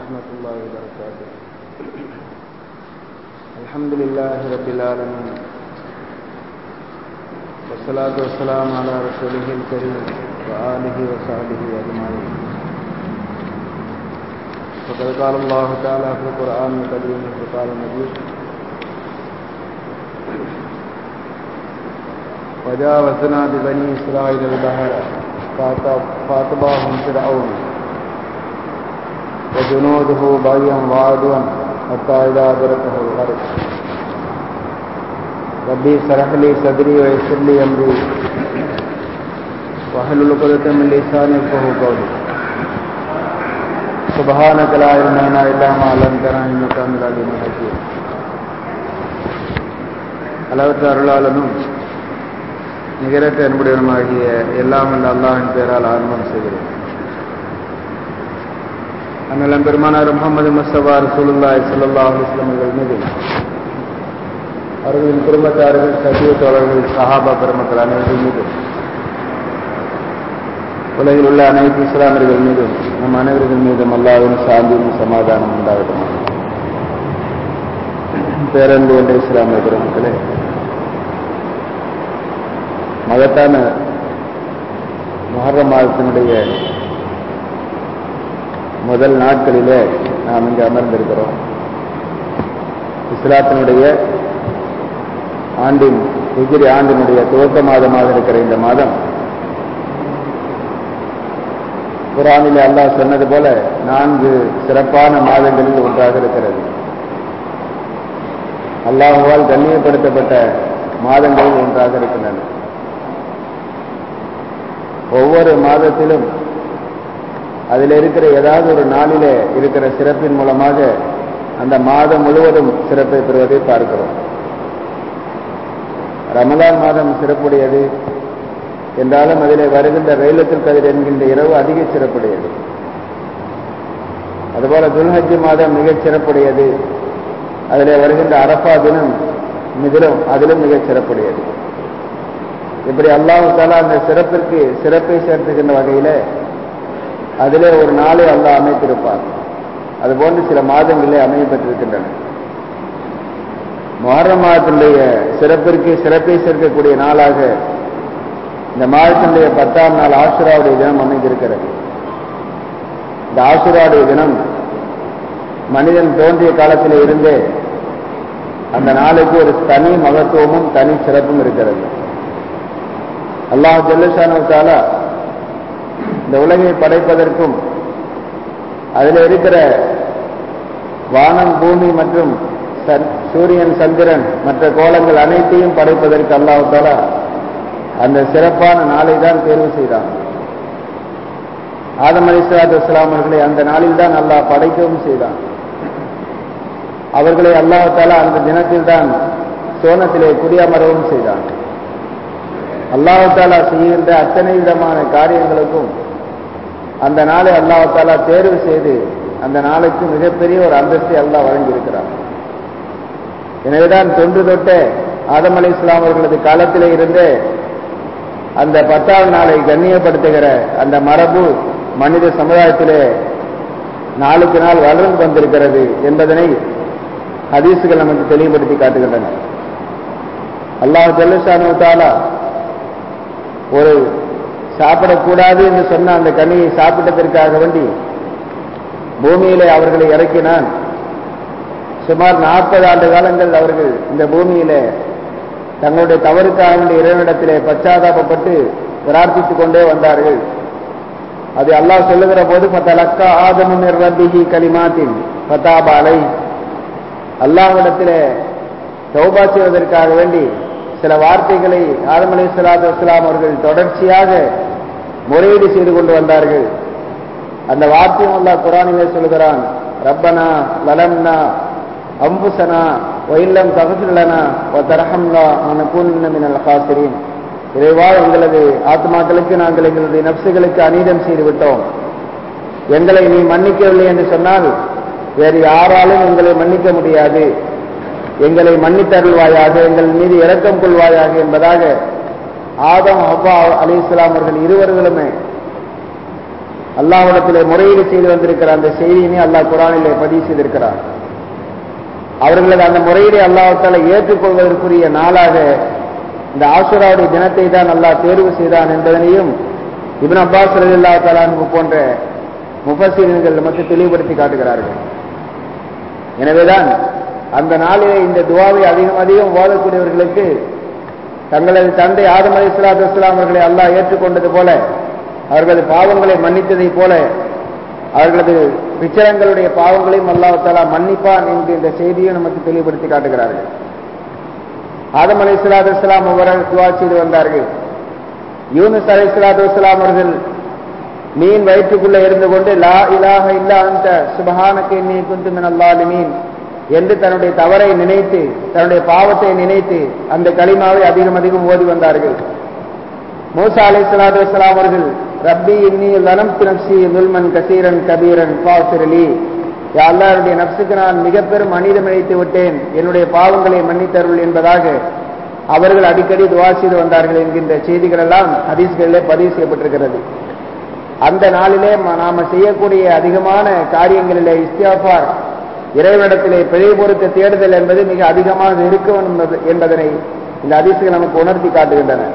ورحمة الله وبركاته الحمد لله رب العالمين والصلاة والسلام على رسوله الكريم وآله وصحبه أجمعين فقد قال الله تعالى في القرآن الكريم وقال المجيد وجاوزنا ببني إسرائيل البحر فأتبعهم فرعون وجنوده بغيا وعدوا حتى إذا أدركه الغرق ربي اشرح لي صدري ويسر لي أمري واحلل عقدة من لساني يفقهوا قولي سبحانك لا علم لنا إلا ما علمتنا إنك أنت العليم الحكيم அளவற்ற அருளாளனும் நிகரற்ற அன்புடையனுமாகிய எல்லாம் வல்ல அல்லாஹின் பெயரால் ஆரம்பம் செய்கிறேன் அண்ணலம் பெருமானார் முகமது முஸ்தபா ரசூலுல்லாய் சல்லா அலிஸ்லாம் அவர்கள் மீது அவர்களின் குடும்பத்தார்கள் சத்திய தோழர்கள் சஹாபா பெருமக்கள் அனைவர்கள் மீதும் உலகில் உள்ள அனைத்து இஸ்லாமியர்கள் மீதும் நம் அனைவர்கள் மீதும் அல்லாவின் சாந்தியும் சமாதானம் உண்டாகட்டும் பேரன்பு என்ற இஸ்லாமிய பெருமக்களே மகத்தான மொஹர்ர மாதத்தினுடைய முதல் நாட்களிலே நாம் இங்கு அமர்ந்திருக்கிறோம் இஸ்லாத்தினுடைய ஆண்டின் ஹிஜிரி ஆண்டினுடைய துவக்க மாதமாக இருக்கிற இந்த மாதம் குரானிலே அல்லாஹ் சொன்னது போல நான்கு சிறப்பான மாதங்களில் ஒன்றாக இருக்கிறது அல்லாஹுவால் கண்ணியப்படுத்தப்பட்ட மாதங்களில் ஒன்றாக இருக்கின்றன ஒவ்வொரு மாதத்திலும் அதில் இருக்கிற ஏதாவது ஒரு நாளிலே இருக்கிற சிறப்பின் மூலமாக அந்த மாதம் முழுவதும் சிறப்பை பெறுவதை பார்க்கிறோம் ரமலான் மாதம் சிறப்புடையது என்றாலும் அதிலே வருகின்ற வெயிலத்தில் கதிர் என்கின்ற இரவு அதிக சிறப்புடையது அதுபோல துல்ஹஜி மாதம் மிகச் சிறப்புடையது அதிலே வருகின்ற அரப்பா தினம் மிதிலும் அதிலும் மிகச் சிறப்புடையது இப்படி அல்லாஹு தாலா அந்த சிறப்பிற்கு சிறப்பை சேர்த்துக்கின்ற வகையில அதிலே ஒரு நாளை அல்லாஹ் அமைத்திருப்பார் அதுபோன்று சில மாதங்களே அமையப்பட்டிருக்கின்றன மொஹர மாதத்தினுடைய சிறப்பிற்கு சிறப்பை சேர்க்கக்கூடிய நாளாக இந்த மாதத்தினுடைய பத்தாம் நாள் ஆசுராவுடைய தினம் அமைந்திருக்கிறது இந்த ஆசுராவுடைய தினம் மனிதன் தோன்றிய காலத்தில் இருந்தே அந்த நாளுக்கு ஒரு தனி மகத்துவமும் தனி சிறப்பும் இருக்கிறது அல்லாஹ் ஜல்லுஷானு இந்த உலகை படைப்பதற்கும் அதில் இருக்கிற வானம் பூமி மற்றும் சூரியன் சந்திரன் மற்ற கோலங்கள் அனைத்தையும் படைப்பதற்கு அல்லாஹால அந்த சிறப்பான நாளை தான் தேர்வு செய்தான் ஆதம் அலி சலாத்து இஸ்லாம் அவர்களை அந்த நாளில் தான் அல்லாஹ் படைக்கவும் செய்தான் அவர்களை அல்லாஹால அந்த தினத்தில் தான் சோனத்திலே குடியமரவும் செய்தான் அல்லாஹாலா செய்கின்ற அத்தனை விதமான காரியங்களுக்கும் அந்த நாளை அல்லாஹாலா தேர்வு செய்து அந்த நாளுக்கு மிகப்பெரிய ஒரு அந்தஸ்தை அல்லாஹ் வழங்கியிருக்கிறார் எனவேதான் தொன்று தொட்டே ஆதம் அலி இஸ்லாம் அவர்களது காலத்திலே இருந்து அந்த பத்தாவது நாளை கண்ணியப்படுத்துகிற அந்த மரபு மனித சமுதாயத்திலே நாளுக்கு நாள் வளர்ந்து வந்திருக்கிறது என்பதனை ஹதீசுகள் நமக்கு தெளிவுபடுத்தி காட்டுகின்றன அல்லாஹ் ஜல்லுஷானு தாலா ஒரு சாப்பிடக்கூடாது என்று சொன்ன அந்த கனியை சாப்பிட்டதற்காக வேண்டி பூமியிலே அவர்களை இறக்கினான் சுமார் நாற்பது ஆண்டு காலங்கள் அவர்கள் இந்த பூமியிலே தங்களுடைய தவறுக்காக வேண்டிய இறைவனிடத்திலே பச்சாதாபப்பட்டு பிரார்த்தித்துக் கொண்டே வந்தார்கள் அது அல்லாஹ் சொல்லுகிற போது பத்தலக்கா ஆதமும் ரப்பிஹி கலிமாத்தின் பத்தாபாலை அல்லாஹ்விடத்திலே தௌபா செய்வதற்காக வேண்டி சில வார்த்தைகளை ஆதம் அலி சலாத்து வஸ்லாம் அவர்கள் தொடர்ச்சியாக முறையீடு செய்து கொண்டு வந்தார்கள் அந்த வார்த்தையும் அல்லா குரானிலே சொல்கிறான் ரப்பனா லலம்னா அம்புசனா ஒயில்லம் தகசிலனா ஓ தரஹம்லா மனக்கூன்மினல் காசிரின் இறைவா எங்களது ஆத்மாக்களுக்கு நாங்கள் எங்களது நப்சுகளுக்கு அநீதம் செய்து விட்டோம் எங்களை நீ மன்னிக்கவில்லை என்று சொன்னால் வேறு யாராலும் எங்களை மன்னிக்க முடியாது எங்களை மன்னித்தருள்வாயாக எங்கள் மீது இரக்கம் கொள்வாயாக என்பதாக ஆதம் ஹவ்வா அலி இஸ்லாம் அவர்கள் இருவர்களுமே அல்லாஹ்விடத்திலே முறையீடு செய்து வந்திருக்கிற அந்த செய்தியினை அல்லாஹ் குரானிலே பதிவு செய்திருக்கிறார் அவர்களது அந்த முறையீடை அல்லாஹால ஏற்றுக்கொள்வதற்குரிய நாளாக இந்த ஆசுராவுடைய தினத்தை தான் அல்லாஹ் தேர்வு செய்தான் என்பதனையும் இப்னு அப்பாஸ் ரலில்லா தலானு போன்ற முஃபசீன்கள் நமக்கு தெளிவுபடுத்தி காட்டுகிறார்கள் எனவேதான் அந்த நாளிலே இந்த துவாவை அதிகம் அதிகம் ஓதக்கூடியவர்களுக்கு தங்களது தந்தை ஆதம் அலி இஸ்லாத்து இஸ்லாம் அவர்களை அல்லாஹ் ஏற்றுக்கொண்டது போல அவர்களது பாவங்களை மன்னித்ததை போல அவர்களது பிச்சரங்களுடைய பாவங்களையும் அல்லாஹாலா மன்னிப்பான் என்று இந்த செய்தியை நமக்கு தெளிவுபடுத்தி காட்டுகிறார்கள் ஆதம் அலி இஸ்லாத்து இஸ்லாம் ஒவ்வொரு துவா செய்து வந்தார்கள் யூனுஸ் அலி இஸ்லாத்து இஸ்லாம் அவர்கள் மீன் வயிற்றுக்குள்ள இருந்து கொண்டு லா இலாஹ இல்லா அந்த சுபஹானக்கு நீ குந்து மின் அல்லாலிமீன் என்று தன்னுடைய தவறை நினைத்து தன்னுடைய பாவத்தை நினைத்து அந்த களிமாவை அதிகம் அதிகம் ஓதி வந்தார்கள் மூசா அலை சலாத்து வலாம் அவர்கள் ரப்பி இன்னி லனம் நப்சி துல்மன் கசீரன் கபீரன் பாசிரலி அல்லாருடைய நப்சுக்கு நான் மிக பெரும் மனிதம் இழைத்து விட்டேன் என்னுடைய பாவங்களை மன்னித்தருள் என்பதாக அவர்கள் அடிக்கடி துவா செய்து வந்தார்கள் என்கின்ற செய்திகள் எல்லாம் ஹதீஸ்களிலே பதிவு செய்யப்பட்டிருக்கிறது அந்த நாளிலே நாம செய்யக்கூடிய அதிகமான காரியங்களிலே இஸ்தியாஃபார் இறைவனிடத்திலே பிழை பொறுத்த தேடுதல் என்பது மிக அதிகமாக இருக்கும் என்பதனை இந்த அதிசயம் நமக்கு உணர்த்தி காட்டுகின்றன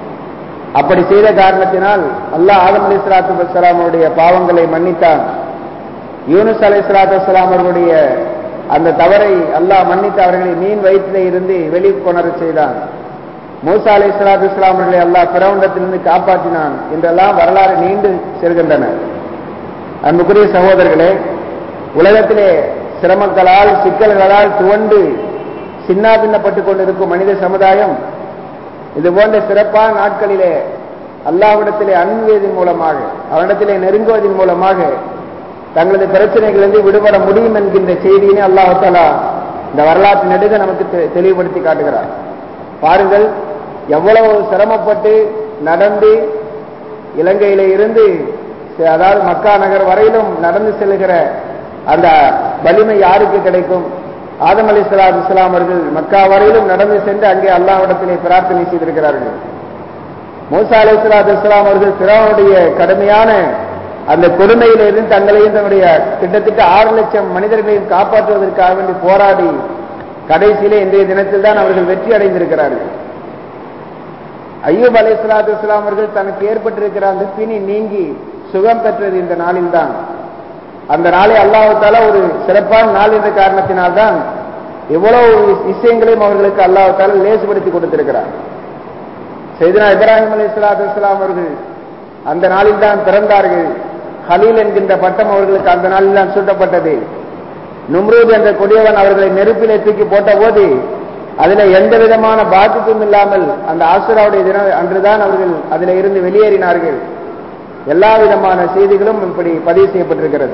அப்படி செய்த காரணத்தினால் அல்லாஹ் ஆதம் அலி சலாத்து வலாம் பாவங்களை மன்னித்தான் யூனுஸ் அலி சலாத்து வலாம் அவர்களுடைய அந்த தவறை அல்லாஹ் மன்னித்து அவர்களை மீன் வயிற்றிலே இருந்து வெளிக்கொணர செய்தான் மூசா அலி சலாத்து இஸ்லாம் அவர்களை அல்லாஹ் பிறவண்டத்திலிருந்து காப்பாற்றினான் என்றெல்லாம் வரலாறு நீண்டு செல்கின்றன அன்புக்குரிய சகோதரர்களே உலகத்திலே சிரமங்களால் சிக்கல்களால் துவண்டு சின்னாபின்னப்பட்டுக் கொண்டிருக்கும் மனித சமுதாயம் இது போன்ற சிறப்பான நாட்களிலே அல்லாவிடத்திலே அன்புவதன் மூலமாக அவனிடத்திலே நெருங்குவதன் மூலமாக தங்களது பிரச்சனைகளிலிருந்து விடுபட முடியும் என்கின்ற செய்தியினை அல்லாஹாலா இந்த வரலாற்று நெடுக நமக்கு தெளிவுபடுத்தி காட்டுகிறார் பாருங்கள் எவ்வளவு சிரமப்பட்டு நடந்து இலங்கையில இருந்து அதாவது மக்கா நகர் வரையிலும் நடந்து செல்கிற அந்த வலிமை யாருக்கு கிடைக்கும் ஆதம் அலி சலாத் இஸ்லாம் அவர்கள் மக்கா வரையிலும் நடந்து சென்று அங்கே அல்லாவிடத்திலே பிரார்த்தனை செய்திருக்கிறார்கள் மூசா அலி சலாத் இஸ்லாம் அவர்கள் பிறவனுடைய கடுமையான அந்த கொடுமையிலிருந்து தங்களையும் தன்னுடைய கிட்டத்தட்ட ஆறு லட்சம் மனிதர்களையும் காப்பாற்றுவதற்காக வேண்டி போராடி கடைசியிலே இன்றைய தினத்தில் தான் அவர்கள் வெற்றி அடைந்திருக்கிறார்கள் ஐயூப் அலி சலாத்து இஸ்லாம் அவர்கள் தனக்கு ஏற்பட்டிருக்கிற அந்த பிணி நீங்கி சுகம் பெற்றது இந்த நாளில் தான் அந்த நாளை அல்லாஹால ஒரு சிறப்பான நாள் என்ற காரணத்தினால்தான் எவ்வளவு விஷயங்களையும் அவர்களுக்கு அல்லாஹால லேசுபடுத்தி கொடுத்திருக்கிறார் செய்தனா இப்ராஹிம் அலி இஸ்லாத்து இஸ்லாம் அவர்கள் அந்த நாளில் தான் பிறந்தார்கள் ஹலீல் என்கின்ற பட்டம் அவர்களுக்கு அந்த நாளில் தான் சூட்டப்பட்டது நும்ரூத் என்ற கொடியவன் அவர்களை நெருப்பிலே தூக்கி போட்ட போது அதுல எந்த விதமான பாதிப்பும் இல்லாமல் அந்த ஆசுராவுடைய தினம் அன்றுதான் அவர்கள் அதில் இருந்து வெளியேறினார்கள் எல்லா விதமான செய்திகளும் இப்படி பதிவு செய்யப்பட்டிருக்கிறது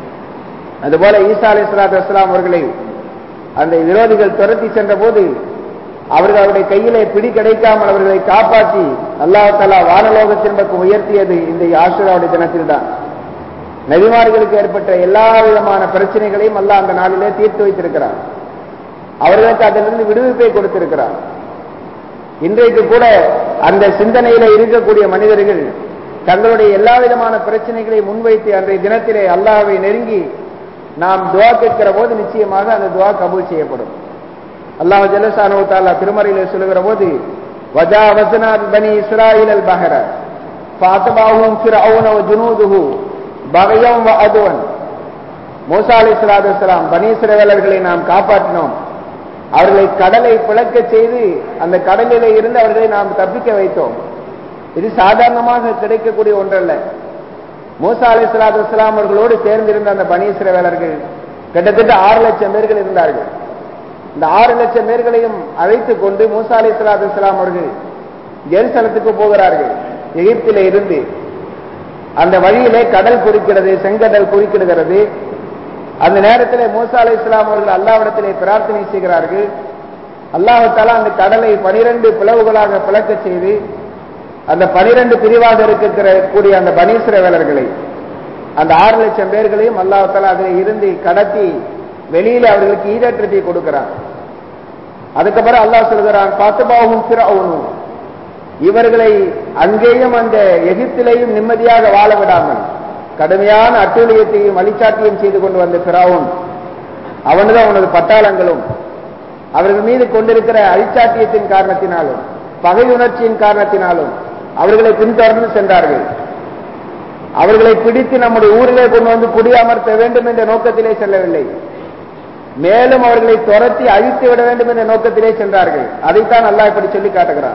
அதுபோல ஈசா அலி சலாத்து வஸ்லாம் அவர்களை அந்த விரோதிகள் துரத்தி சென்ற போது அவர்கள் அவருடைய கையிலே பிடி கிடைக்காமல் அவர்களை காப்பாற்றி அல்லாஹாலா வானலோகத்தின் பக்கம் உயர்த்தியது இந்த ஆசுராவுடைய தினத்தில் தான் நபிமார்களுக்கு ஏற்பட்ட எல்லா விதமான பிரச்சனைகளையும் அல்லா அந்த நாளிலே தீர்த்து வைத்திருக்கிறார் அவர்களுக்கு அதிலிருந்து விடுவிப்பை கொடுத்திருக்கிறார் இன்றைக்கு கூட அந்த சிந்தனையில இருக்கக்கூடிய மனிதர்கள் தங்களுடைய எல்லா விதமான பிரச்சனைகளை முன்வைத்து அன்றைய தினத்திலே அல்லாஹை நெருங்கி நாம் துவா கேட்கிற போது நிச்சயமாக அந்த துவா கபூல் செய்யப்படும் அல்லாஹ் ஜலசானோ தாலா திருமறையில சொல்லுகிற போது வஜா வசனா பனி இஸ்ராயில் அல் பஹர ஃபாத்தபாஹும் ஃபிரௌன வ ஜுனூதுஹு பகயம் வ அதுவன் மூசா அலி சலாத்துலாம் பனீஸ்ரவேலர்களை நாம் காப்பாற்றினோம் அவர்களை கடலை பிளக்க செய்து அந்த கடலிலே இருந்து அவர்களை நாம் தப்பிக்க வைத்தோம் இது சாதாரணமாக கிடைக்கக்கூடிய ஒன்றல்ல மூசா அலி சலாத்து இஸ்லாம் அவர்களோடு சேர்ந்திருந்த அந்த பனீஸ்ரவேலர்கள் கிட்டத்தட்ட ஆறு லட்சம் பேர்கள் இருந்தார்கள் இந்த ஆறு லட்சம் பேர்களையும் அழைத்துக் கொண்டு மூசா அலி சலாத்து இஸ்லாம் அவர்கள் ஜெருசலத்துக்கு போகிறார்கள் எகிப்தில இருந்து அந்த வழியிலே கடல் குறிக்கிறது செங்கடல் குறிக்கிடுகிறது அந்த நேரத்தில் மூசா அலை இஸ்லாம் அவர்கள் அல்லாவிடத்திலே பிரார்த்தனை செய்கிறார்கள் அல்லாஹால அந்த கடலை பனிரெண்டு பிளவுகளாக பிளக்க செய்து அந்த பனிரெண்டு பிரிவாக இருக்கிற கூடிய அந்த பனீஸ்வரவேலர்களை அந்த ஆறு லட்சம் பேர்களையும் அல்லாஹால அதில் இருந்து கடத்தி வெளியில அவர்களுக்கு ஈடற்றத்தை கொடுக்கிறான் அதுக்கப்புறம் அல்லாஹ் சொல்கிறான் பாத்துபாவும் பிறவனும் இவர்களை அங்கேயும் அந்த எகிப்திலேயும் நிம்மதியாக வாழ விடாமல் கடுமையான அட்டூழியத்தையும் வழிச்சாட்டியும் செய்து கொண்டு வந்த பிராவும் அவனது அவனது பட்டாளங்களும் அவர்கள் மீது கொண்டிருக்கிற அழிச்சாட்டியத்தின் காரணத்தினாலும் பகை உணர்ச்சியின் காரணத்தினாலும் அவர்களை பின்தொடர்ந்து சென்றார்கள் அவர்களை பிடித்து நம்முடைய ஊரிலே கொண்டு வந்து குடியமர்த்த வேண்டும் என்ற நோக்கத்திலே செல்லவில்லை மேலும் அவர்களை துரத்தி அழித்து விட வேண்டும் என்ற நோக்கத்திலே சென்றார்கள் அதைத்தான் அல்லாஹ் இப்படி சொல்லி காட்டுகிறான்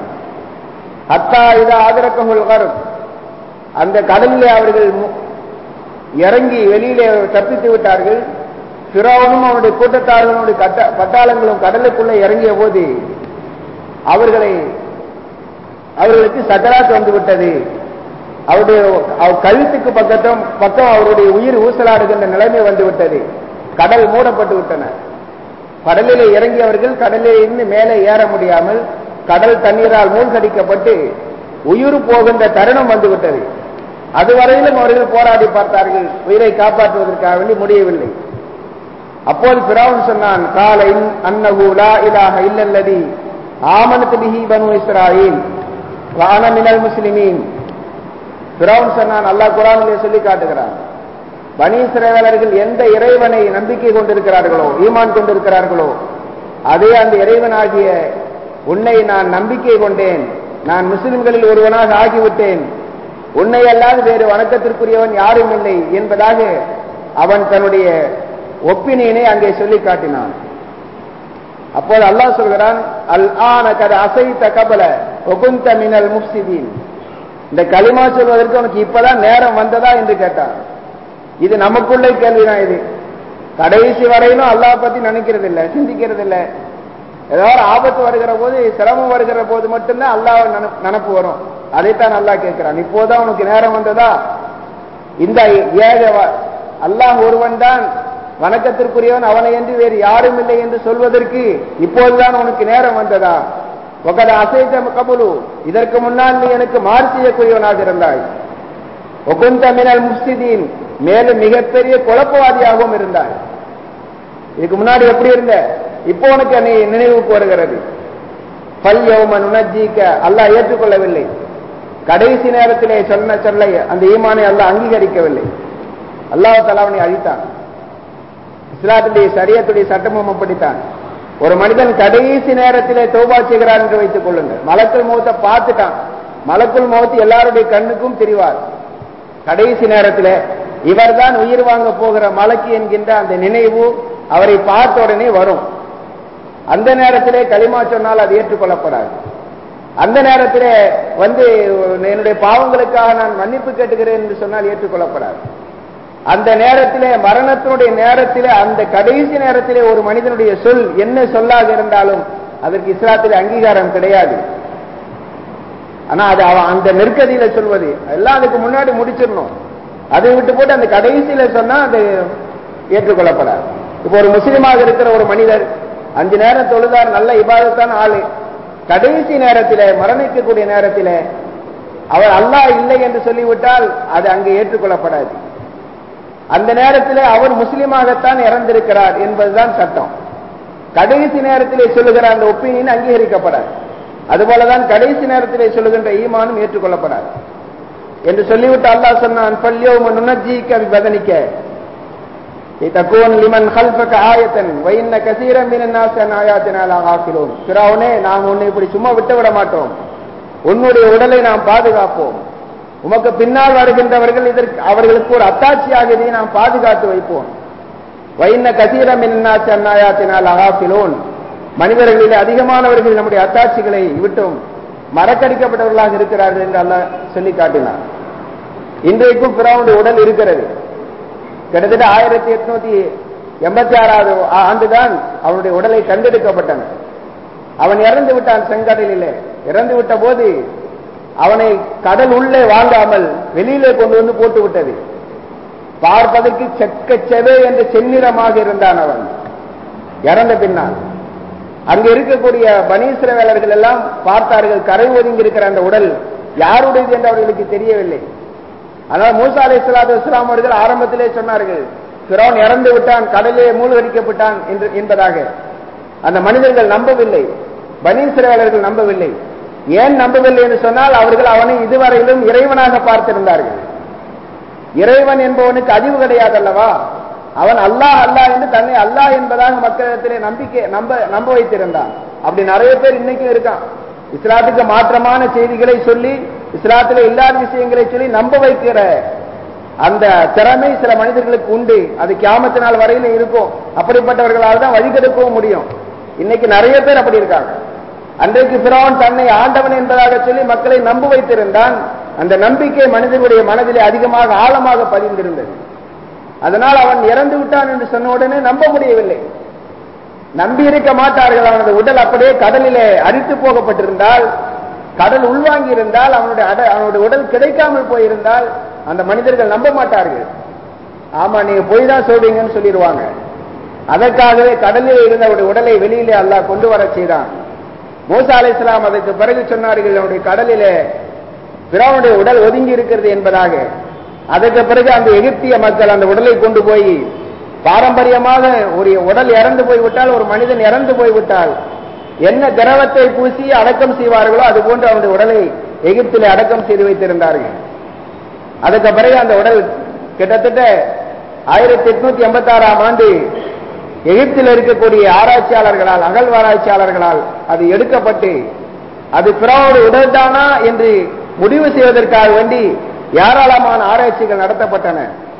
அத்தா இது ஆதரக்கங்கள் வரும் அந்த கடலிலே அவர்கள் இறங்கி வெளியிலே தப்பித்து விட்டார்கள் பிறவனும் அவனுடைய கூட்டத்தார்களுடைய கட்ட பட்டாளங்களும் கடலுக்குள்ளே இறங்கிய போது அவர்களை அவர்களுக்கு சக்கராத்து வந்து விட்டது அவருடைய கழுத்துக்கு பக்கத்தும் பக்கம் அவருடைய உயிர் ஊசலாடுகின்ற நிலைமை வந்து விட்டது கடல் மூடப்பட்டு விட்டன கடலிலே இறங்கியவர்கள் கடலில் இருந்து மேலே ஏற முடியாமல் கடல் தண்ணீரால் மூழ்கடிக்கப்பட்டு உயிர் போகின்ற தருணம் வந்து விட்டது அதுவரையிலும் அவர்கள் போராடி பார்த்தார்கள் உயிரை காப்பாற்றுவதற்காக வேண்டி முடியவில்லை அப்போது பிராவன் சொன்னான் கால அன்னகு லா இலாக இல்லல்லதி ஆமனத்து பிஹி பனு இஸ்ராயில் வான மினல் முஸ்லிமீன் பிராவன் சொன்னான் அல்லாஹ் குரானிலே சொல்லி காட்டுகிறான் பனி இஸ்ரேலர்கள் எந்த இறைவனை நம்பிக்கை கொண்டிருக்கிறார்களோ ஈமான் கொண்டிருக்கிறார்களோ அதே அந்த இறைவனாகிய உன்னை நான் நம்பிக்கை கொண்டேன் நான் முஸ்லிம்களில் ஒருவனாக ஆகிவிட்டேன் உன்னை அல்லாது வேறு வணக்கத்திற்குரியவன் யாரும் இல்லை என்பதாக அவன் தன்னுடைய ஒப்பினியனை அங்கே சொல்லி காட்டினான் அப்போது அல்லாஹ் சொல்கிறான் அல் ஆன கத அசைத்த கபல ஒகுந்த மினல் முப்சிதீன் இந்த களிமா சொல்வதற்கு உனக்கு இப்பதான் நேரம் வந்ததா என்று கேட்டான் இது நமக்குள்ள கேள்விதான் இது கடைசி வரையிலும் அல்லாஹ் பத்தி நினைக்கிறது இல்லை சிந்திக்கிறது இல்லை ஏதாவது ஆபத்து வருகிற போது சிரமம் வருகிற போது மட்டும்தான் அல்லாஹ் நினப்பு வரும் அதைத்தான் அல்லாஹ் கேட்கிறான் இப்போதான் உனக்கு நேரம் வந்ததா இந்த ஏக அல்லாஹ் ஒருவன் தான் வணக்கத்திற்குரியவன் அவனை என்று வேறு யாரும் இல்லை என்று சொல்வதற்கு இப்போதுதான் உனக்கு நேரம் வந்ததா ஒகத அசைத்த கபுலு இதற்கு முன்னால் நீ எனக்கு மாறு செய்யக்கூடியவனாக இருந்தாய் ஒகுந்த மினல் முஸ்திதீன் மேலும் மிகப்பெரிய குழப்பவாதியாகவும் இருந்தாய் இதுக்கு முன்னாடி எப்படி இருந்த இப்போ உனக்கு நீ நினைவுக்கு வருகிறது பல் யௌமன் உணர்ஜிக்க அல்லாஹ் ஏற்றுக்கொள்ளவில்லை கடைசி நேரத்திலே சொன்ன சொல்லை அந்த ஈமானை அல்லாஹ் அங்கீகரிக்கவில்லை அல்லாஹ் தலாவனை அழித்தான் இஸ்லாத்துடைய சரியத்துடைய சட்டமும் அப்படித்தான் ஒரு மனிதன் கடைசி நேரத்திலே தௌபா செய்கிறார் என்று வைத்துக் கொள்ளுங்கள் மலக்குள் முகத்தை பார்த்துட்டான் மலக்குள் முகத்து எல்லாருடைய கண்ணுக்கும் தெரிவார் கடைசி நேரத்தில் இவர்தான் உயிர் வாங்க போகிற மலக்கு என்கின்ற அந்த நினைவு அவரை பார்த்த உடனே வரும் அந்த நேரத்திலே களிமா சொன்னால் அது ஏற்றுக்கொள்ளப்படாது அந்த நேரத்திலே வந்து என்னுடைய பாவங்களுக்காக நான் மன்னிப்பு கேட்டுகிறேன் என்று சொன்னால் ஏற்றுக்கொள்ளப்படாது அந்த நேரத்திலே மரணத்தினுடைய நேரத்திலே அந்த கடைசி நேரத்திலே ஒரு மனிதனுடைய சொல் என்ன சொல்லாக இருந்தாலும் அதற்கு இஸ்லாத்திலே அங்கீகாரம் கிடையாது ஆனா அது அவன் அந்த நெருக்கதியில சொல்வது எல்லாம் அதுக்கு முன்னாடி முடிச்சிடணும் அதை விட்டு போட்டு அந்த கடைசியில சொன்னா அது ஏற்றுக்கொள்ளப்படாது இப்போ ஒரு முஸ்லீமாக இருக்கிற ஒரு மனிதர் அஞ்சு நேரம் தொழுதார் நல்ல இபாதத்தான ஆளு கடைசி நேரத்தில மரணிக்கக்கூடிய நேரத்தில அவர் அல்லாஹ் இல்லை என்று சொல்லிவிட்டால் அது அங்கே ஏற்றுக்கொள்ளப்படாது அந்த நேரத்தில் அவர் முஸ்லீமாகத்தான் இறந்திருக்கிறார் என்பதுதான் சட்டம் கடைசி நேரத்திலே சொல்லுகிற அந்த ஒப்பீனியன் அங்கீகரிக்கப்படாது அதுபோலதான் கடைசி நேரத்திலே சொல்லுகின்ற ஈமானும் ஏற்றுக்கொள்ளப்படாது என்று சொல்லிவிட்டு அல்லாஹ் சொன்னான் பல்யோம நுணர்ஜிக்க பதனிக்க தக்குவன் லிமன் ஹல்பக ஆயத்தன் வைன்ன கசீரம் மினநாசன் ஆயாத்தினால் ஆக்கிலோம் பிறவனே நாம் உன்னை இப்படி சும்மா விட்டு விட மாட்டோம் உன்னுடைய உடலை நாம் பாதுகாப்போம் உமக்கு பின்னால் வருகின்றவர்கள் இதற்கு அவர்களுக்கு ஒரு அத்தாட்சியாக இதை நாம் பாதுகாத்து வைப்போம் வைன்ன கசீரம் மினநாசி அந்நாயாத்தினால் அகாப்பிலோன் மனிதர்களில் அதிகமானவர்கள் நம்முடைய அத்தாட்சிகளை விட்டும் மறக்கடிக்கப்பட்டவர்களாக இருக்கிறார்கள் என்று அல்ல சொல்லி காட்டினார் இன்றைக்கும் பிறவுடைய உடல் இருக்கிறது கிட்டத்தட்ட ஆயிரத்தி எட்நூத்தி எண்பத்தி ஆறாவது ஆண்டுதான் அவனுடைய உடலை கண்டெடுக்கப்பட்டன அவன் இறந்து விட்டான் செங்கடலிலே இறந்து விட்ட போது அவனை கடல் உள்ளே வாங்காமல் வெளியிலே கொண்டு வந்து போட்டு விட்டது பார்ப்பதற்கு செக்க செவே என்று செந்நிறமாக இருந்தான் அவன் இறந்த பின்னால் அங்க இருக்கக்கூடிய பனீஸ்வரவேலர்கள் எல்லாம் பார்த்தார்கள் கரை ஒதுங்கி இருக்கிற அந்த உடல் யாருடையது என்று அவர்களுக்கு தெரியவில்லை ஆனால் மூசா அலி இஸ்லாத்து இஸ்லாம் அவர்கள் ஆரம்பத்திலே சொன்னார்கள் பிறவன் இறந்து விட்டான் கடலே மூழ்கடிக்கப்பட்டான் என்று என்பதாக அந்த மனிதர்கள் நம்பவில்லை பனீஸ்வரவேலர்கள் நம்பவில்லை ஏன் நம்பவில்லை என்று சொன்னால் அவர்கள் அவனை இதுவரையிலும் இறைவனாக பார்த்திருந்தார்கள் இறைவன் என்பவனுக்கு அறிவு கிடையாது அல்லவா அவன் அல்லாஹ் அல்லாஹ் என்று தன்னை அல்லாஹ் என்பதாக மக்களிடத்திலே நம்பிக்கை நம்ப நம்ப வைத்திருந்தான் அப்படி நிறைய பேர் இன்னைக்கும் இருக்கான் இஸ்லாத்துக்கு மாற்றமான செய்திகளை சொல்லி இஸ்லாத்துல இல்லாத விஷயங்களை சொல்லி நம்ப வைக்கிற அந்த திறமை சில மனிதர்களுக்கு உண்டு அது கியாமத்து நாள் வரையில இருக்கும் அப்படிப்பட்டவர்களால் தான் வழிகெடுக்கவும் முடியும் இன்னைக்கு நிறைய பேர் அப்படி இருக்காங்க அன்றைக்கு பிறவன் தன்னை ஆண்டவன் என்பதாக சொல்லி மக்களை நம்ப வைத்திருந்தான் அந்த நம்பிக்கை மனிதனுடைய மனதிலே அதிகமாக ஆழமாக பதிந்திருந்தது அதனால் அவன் இறந்து விட்டான் என்று சொன்ன உடனே நம்ப முடியவில்லை நம்பி இருக்க மாட்டார்கள் அவனது உடல் அப்படியே கடலிலே அரித்து போகப்பட்டிருந்தால் கடல் உள்வாங்கி இருந்தால் அவனுடைய அட- அவனுடைய உடல் கிடைக்காமல் போயிருந்தால் அந்த மனிதர்கள் நம்ப மாட்டார்கள் ஆமா நீங்க போய் தான் சொல்றீங்கன்னு சொல்லிடுவாங்க அதற்காகவே கடலில் இருந்த அவருடைய உடலை வெளியிலே அல்லாஹ் கொண்டு வர செய்தான் மூசா அலைஹிஸ்ஸலாம் அதற்கு பிறகு சொன்னார்கள் அவருடைய கடலிலே பிறவனுடைய உடல் ஒதுங்கி இருக்கிறது என்பதாக அதற்கு பிறகு அந்த எகிப்திய மக்கள் அந்த உடலை கொண்டு போய் பாரம்பரியமாக ஒரு உடல் இறந்து போய்விட்டால் ஒரு மனிதன் இறந்து போய்விட்டால் என்ன திரவத்தை பூசி அடக்கம் செய்வார்களோ அது போன்று அவனுடைய உடலை எகிப்திலே அடக்கம் செய்து வைத்திருந்தார்கள் அதுக்கு பிறகு அந்த உடல் கிட்டத்தட்ட ஆயிரத்தி எட்நூத்தி எண்பத்தி ஆறாம் ஆண்டு எகிப்தில் இருக்கக்கூடிய ஆராய்ச்சியாளர்களால் அகழ்வாராய்ச்சியாளர்களால் அது எடுக்கப்பட்டு அது பிறவோடு உடல்தானா என்று முடிவு செய்வதற்காக வேண்டி ஏராளமான ஆராய்ச்சிகள் நடத்தப்பட்டன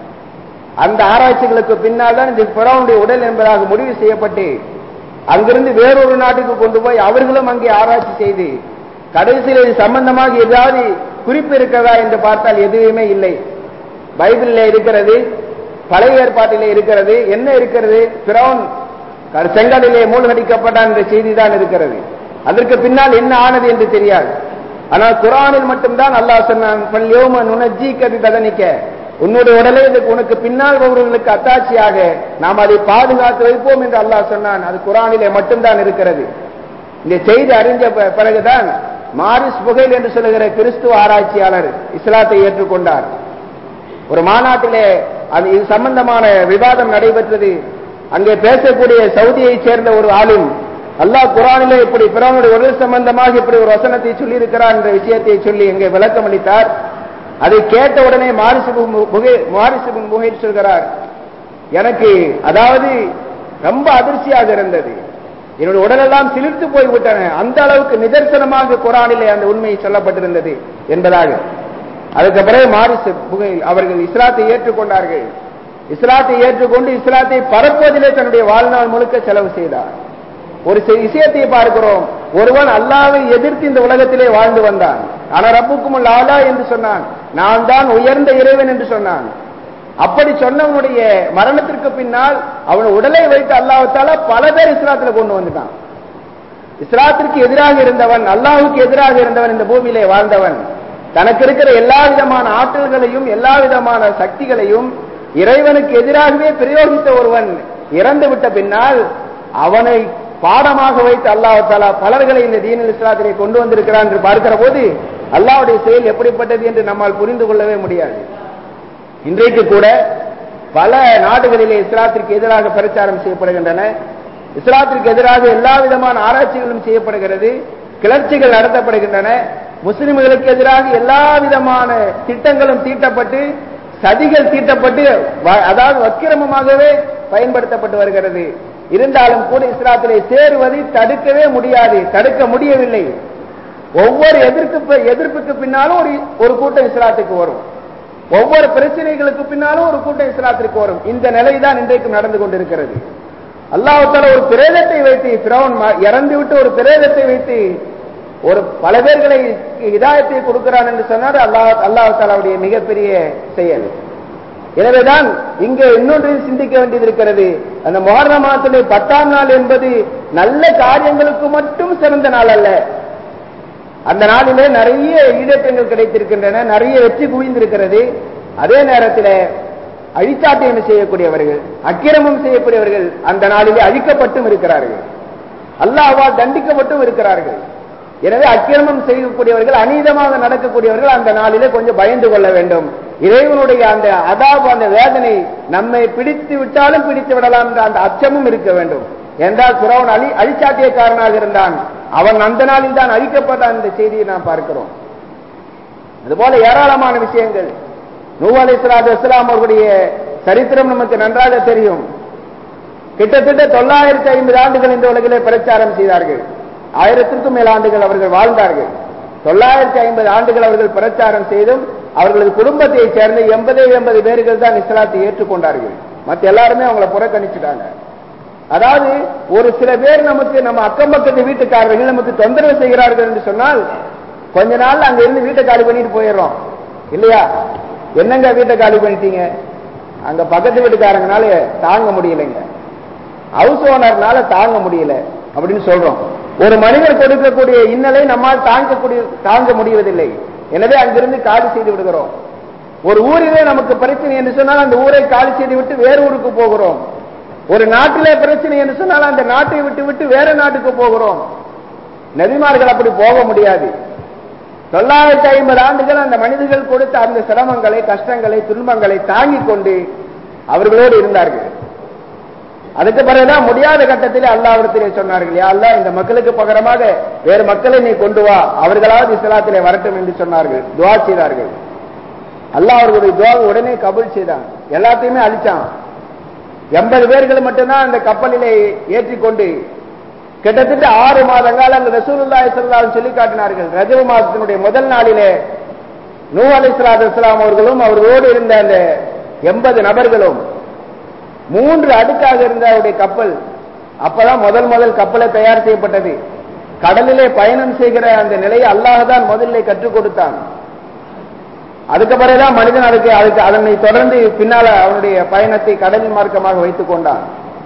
அந்த ஆராய்ச்சிகளுக்கு பின்னால் தான் இந்த பிறவனுடைய உடல் என்பதாக முடிவு செய்யப்பட்டு அங்கிருந்து வேறொரு நாட்டுக்கு கொண்டு போய் அவர்களும் அங்கே ஆராய்ச்சி செய்து கடைசியில் இது சம்பந்தமாக ஏதாவது குறிப்பு இருக்கிறதா என்று பார்த்தால் எதுவுமே இல்லை பைபிளில் இருக்கிறது பழைய ஏற்பாட்டிலே இருக்கிறது என்ன இருக்கிறது பிறவன் செங்கடலிலே மூழ்கடிக்கப்பட்டான் என்ற செய்தி தான் இருக்கிறது அதற்கு பின்னால் என்ன ஆனது என்று தெரியாது ஆனால் குரானில் மட்டும்தான் அல்லாஹ் சொன்னான் பல்யோம நுணஜி கதி ததனிக்க உன்னுடைய உடலை இதுக்கு உனக்கு பின்னால் வருவர்களுக்கு அத்தாட்சியாக நாம் அதை பாதுகாத்து வைப்போம் என்று அல்லாஹ் சொன்னான் அது குரானிலே மட்டும்தான் இருக்கிறது இந்த செய்தி அறிஞ்ச ப- பிறகுதான் மாரிஸ் புகைல் என்று சொல்லுகிற கிறிஸ்துவ ஆராய்ச்சியாளர் இஸ்லாத்தை ஏற்றுக்கொண்டார் ஒரு மாநாட்டிலே அது இது சம்பந்தமான விவாதம் நடைபெற்றது அங்கே பேசக்கூடிய சவுதியைச் சேர்ந்த ஒரு ஆளும் அல்லாஹ் குரானிலே இப்படி பிறவனுடைய உடல் சம்பந்தமாக இப்படி ஒரு வசனத்தை சொல்லி இருக்கிறார் என்ற விஷயத்தை சொல்லி இங்கே விளக்கம் அளித்தார் அதை கேட்ட உடனே மாரிசு புகை மாரிசு புகையில் சொல்கிறார் எனக்கு அதாவது ரொம்ப அதிர்ச்சியாக இருந்தது என்னுடைய உடலெல்லாம் சிலிர்த்து போய் விட்டன அந்த அளவுக்கு நிதர்சனமாக குரானிலே அந்த உண்மை சொல்லப்பட்டிருந்தது என்பதாக அதுக்கு பிறகு மாரிசு புகையில் அவர்கள் இஸ்லாத்தை ஏற்றுக்கொண்டார்கள் இஸ்லாத்தை ஏற்றுக்கொண்டு இஸ்லாத்தை பரப்புவதிலே தன்னுடைய வாழ்நாள் முழுக்க செலவு செய்தார் ஒரு செ- விஷயத்தை பார்க்கிறோம் ஒருவன் அல்லாவை எதிர்த்து இந்த உலகத்திலே வாழ்ந்து வந்தான் ஆனா ரப்புக்கும் ஆலா என்று சொன்னான் நான் தான் உயர்ந்த இறைவன் என்று சொன்னான் அப்படி சொன்னவனுடைய மரணத்திற்கு பின்னால் அவன் உடலை வைத்து அல்லாஹ்த்தால பல பேர் இஸ்லாத்துல கொண்டு வந்துட்டான் இஸ்லாத்திற்கு எதிராக இருந்தவன் அல்லாஹ்வுக்கு எதிராக இருந்தவன் இந்த பூமியிலே வாழ்ந்தவன் தனக்கு இருக்கிற எல்லா விதமான ஆற்றல்களையும் எல்லா விதமான சக்திகளையும் இறைவனுக்கு எதிராகவே பிரயோகித்த ஒருவன் இறந்து விட்ட பின்னால் அவனை பாடமாக வைத்து அல்லாஹ் தாலா பலர்களை இந்த தீனில் இஸ்லாத்திலே கொண்டு வந்திருக்கிறான் என்று பார்க்கிற போது அல்லாஹ்வுடைய செயல் எப்படிப்பட்டது என்று நம்மால் புரிந்து கொள்ளவே முடியாது இன்றைக்கு கூட பல நாடுகளிலே இஸ்லாத்திற்கு எதிராக பிரச்சாரம் செய்யப்படுகின்றன இஸ்லாத்திற்கு எதிராக எல்லா விதமான ஆராய்ச்சிகளும் செய்யப்படுகிறது கிளர்ச்சிகள் நடத்தப்படுகின்றன முஸ்லிம்களுக்கு எதிராக எல்லா விதமான திட்டங்களும் தீட்டப்பட்டு சதிகள் தீட்டப்பட்டு வ- அதாவது வக்கிரமமாகவே பயன்படுத்தப்பட்டு வருகிறது இருந்தாலும் கூட இஸ்லாத்திலே சேருவதை தடுக்கவே முடியாது தடுக்க முடியவில்லை ஒவ்வொரு எதிர்ப்பு எதிர்ப்புக்கு பின்னாலும் ஒரு ஒரு கூட்டம் இஸ்லாத்துக்கு வரும் ஒவ்வொரு பிரச்சனைகளுக்கு பின்னாலும் ஒரு கூட்டம் இஸ்லாத்திற்கு வரும் இந்த நிலைதான் இன்றைக்கும் நடந்து கொண்டிருக்கிறது அல்லாஹால ஒரு பிரேதத்தை வைத்து பிரவுன் இறந்து விட்டு ஒரு பிரேதத்தை வைத்து ஒரு பல பேர்களை இதாயத்தை கொடுக்கிறான் என்று சொன்னார் அல்லாஹ் அல்லாஹாலாவுடைய மிகப்பெரிய செயல் எனவேதான் இங்கே இன்னொன்றையும் சிந்திக்க வேண்டியது இருக்கிறது அந்த மொஹர்ரம் மாதத்திலே பத்தாம் நாள் என்பது நல்ல காரியங்களுக்கு மட்டும் சிறந்த நாள் அல்ல அந்த நாளிலே நிறைய ஈடேற்றங்கள் கிடைத்திருக்கின்றன நிறைய வெற்றி குவிந்திருக்கிறது அதே நேரத்தில் அழிச்சாட்டியம் செய்யக்கூடியவர்கள் அக்கிரமம் செய்யக்கூடியவர்கள் அந்த நாளிலே அழிக்கப்பட்டும் இருக்கிறார்கள் அல்லாஹ்வால் தண்டிக்கப்பட்டும் இருக்கிறார்கள் எனவே அக்கிரமம் செய்யக்கூடியவர்கள் அநீதமாக நடக்கக்கூடியவர்கள் அந்த நாளிலே கொஞ்சம் பயந்து கொள்ள வேண்டும் இறைவனுடைய அந்த அதாபு அந்த வேதனை நம்மை பிடித்து விட்டாலும் பிடித்து விடலாம் என்ற அந்த அச்சமும் இருக்க வேண்டும் என்றால் சுரவன் அழி அழிச்சாட்டியக்காரனாக இருந்தான் அவன் அந்த நாளில் தான் அழிக்கப்பட்டான் என்ற செய்தியை நாம் பார்க்கிறோம் அதுபோல ஏராளமான விஷயங்கள் நூ அலி இஸ்லாத்து இஸ்லாம் அவர்களுடைய சரித்திரம் நமக்கு நன்றாக தெரியும் கிட்டத்தட்ட தொள்ளாயிரத்தி ஐம்பது ஆண்டுகள் இந்த உலகிலே பிரச்சாரம் செய்தார்கள் ஆயிரத்திற்கும் மேல் ஆண்டுகள் அவர்கள் வாழ்ந்தார்கள் தொள்ளாயிரத்தி ஐம்பது ஆண்டுகள் அவர்கள் பிரச்சாரம் செய்தும் அவர்களது குடும்பத்தைச் சேர்ந்த எண்பது எண்பது பேர்கள் தான் இஸ்லாத்தை ஏற்றுக்கொண்டார்கள் மற்ற எல்லாருமே அவங்களை புறக்கணிச்சுட்டாங்க அதாவது ஒரு சில பேர் நமக்கு நம்ம அக்கம் பக்கத்து வீட்டுக்காரர்கள் நமக்கு தொந்தரவு செய்கிறார்கள் என்று சொன்னால் கொஞ்ச நாள் அங்க இருந்து வீட்டை காலி பண்ணிட்டு போயிடுறோம் இல்லையா என்னங்க வீட்டை காலி பண்ணிட்டீங்க அங்க பக்கத்து வீட்டுக்காரங்கனால தாங்க முடியலைங்க ஹவுஸ் ஓனர்னால தாங்க முடியல அப்படின்னு சொல்றோம் ஒரு மனிதர் கொடுக்கக்கூடிய இன்னலை நம்மால் தாங்கக்கூடிய தாங்க முடிவதில்லை எனவே அங்கிருந்து காலி செய்து விடுகிறோம் ஒரு ஊரிலே நமக்கு பிரச்சனை என்று சொன்னால் அந்த ஊரை காலி செய்து விட்டு வேறு ஊருக்கு போகிறோம் ஒரு நாட்டிலே பிரச்சனை என்று சொன்னால் அந்த நாட்டை விட்டு விட்டு வேற நாட்டுக்கு போகிறோம் நபிமார்கள் அப்படி போக முடியாது தொள்ளாயிரத்தி ஐம்பது ஆண்டுகள் அந்த மனிதர்கள் கொடுத்த அந்த சிரமங்களை கஷ்டங்களை துன்பங்களை தாங்கிக் கொண்டு அவர்களோடு இருந்தார்கள் அதுக்கு பிறகுதான் முடியாத கட்டத்தில் அல்லாவிடத்திலே சொன்னார்கள் யா அல்லா இந்த மக்களுக்கு பகரமாக வேறு மக்களை நீ கொண்டு வா அவர்களாவது இஸ்லாத்திலே வரட்டும் என்று சொன்னார்கள் துவா செய்தார்கள் அல்லாஹ் அவர்களுடைய துவாவை உடனே கபூல் செய்தான் எல்லாத்தையுமே அழிச்சான் எண்பது பேர்கள் மட்டும்தான் அந்த கப்பலிலே ஏற்றிக்கொண்டு கிட்டத்தட்ட ஆறு மாத காலம் அந்த ரசூலுல்லாஹி ஸல்லல்லாஹு சொல்லி காட்டினார்கள் ரஜப மாதத்தினுடைய முதல் நாளிலே நூ அலைஹிஸ்ஸலாத்து வஸ்ஸலாம் அவர்களும் அவர்களோடு இருந்த அந்த எண்பது நபர்களும் மூன்று அடுக்காக இருந்த அவருடைய கப்பல் அப்பதான் முதல் முதல் கப்பலை தயார் செய்யப்பட்டது கடலிலே பயணம் செய்கிற அந்த நிலையை அல்லாஹ் தான் முதலிலே கற்றுக் கொடுத்தான் அதுக்கு பிறகுதான் மனிதன் அதுக்கு அதுக்கு அதனை தொடர்ந்து பின்னால அவனுடைய பயணத்தை கடலின் மார்க்கமாக வைத்துக் கொண்டான்